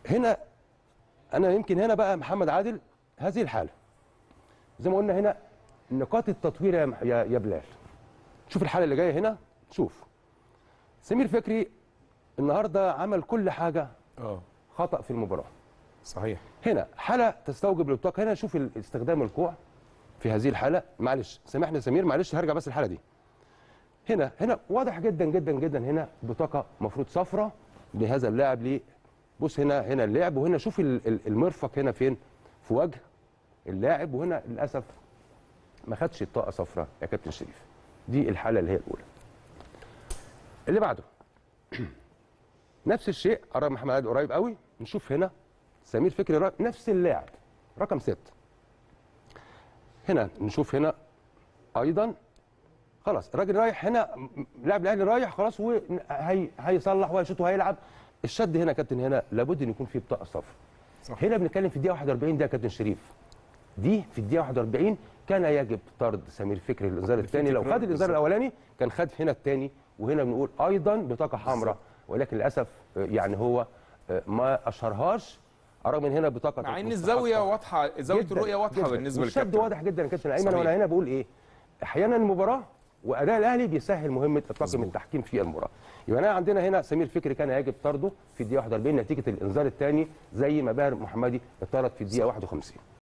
هنا انا يمكن هنا بقى محمد عادل هذه الحاله زي ما قلنا هنا نقاط التطوير يا مح- يا يا بلال شوف الحاله اللي جايه هنا شوف سمير فكري النهارده عمل كل حاجه اه خطا في المباراه صحيح هنا حاله تستوجب الابطاق هنا شوف ال- استخدام الكوع في هذه الحاله معلش سامحني يا سمير معلش هرجع بس الحاله دي هنا هنا واضح جدا جدا جدا هنا بطاقه مفروض صفراء لهذا اللاعب ليه بص هنا هنا اللاعب وهنا شوف ال- ال- المرفق هنا فين في وجه اللاعب وهنا للاسف ما خدش الطاقه صفراء يا كابتن شريف دي الحاله اللي هي الاولى اللي بعده نفس الشيء قرب محمد عادل قريب قوي نشوف هنا سمير فكري را- نفس اللاعب رقم ستة هنا نشوف هنا ايضا خلاص الراجل رايح هنا م- لاعب الاهلي رايح خلاص وهي هيصلح وهيشوط وهيلعب الشد هنا يا كابتن هنا لابد ان يكون فيه بطاقه صفراء صح. هنا بنتكلم في الدقيقه 41 ده يا كابتن شريف دي في الدقيقه 41 كان يجب طرد سمير فكري الانذار الثاني لو تكرار خد الانذار بالظبط. الاولاني كان خد هنا الثاني وهنا بنقول ايضا بطاقه حمراء ولكن للاسف آه، يعني هو آه، ما اشهرهاش رغم ان هنا بطاقه مع ان مستحقة. الزاويه واضحه زاويه جداً، الرؤيه واضحه جداً. بالنسبه والشد للكابتن واضح جدا يا كابتن ايمن صحيح. وانا هنا بقول ايه احيانا المباراه واداء الاهلي بيسهل مهمه الطاقم مظبوط. التحكيم في المباراه يبقى انا عندنا هنا سمير فكري كان يجب طرده في الدقيقه 41 نتيجه الانذار الثاني زي ما باهر محمدي اتطرد في الدقيقه 51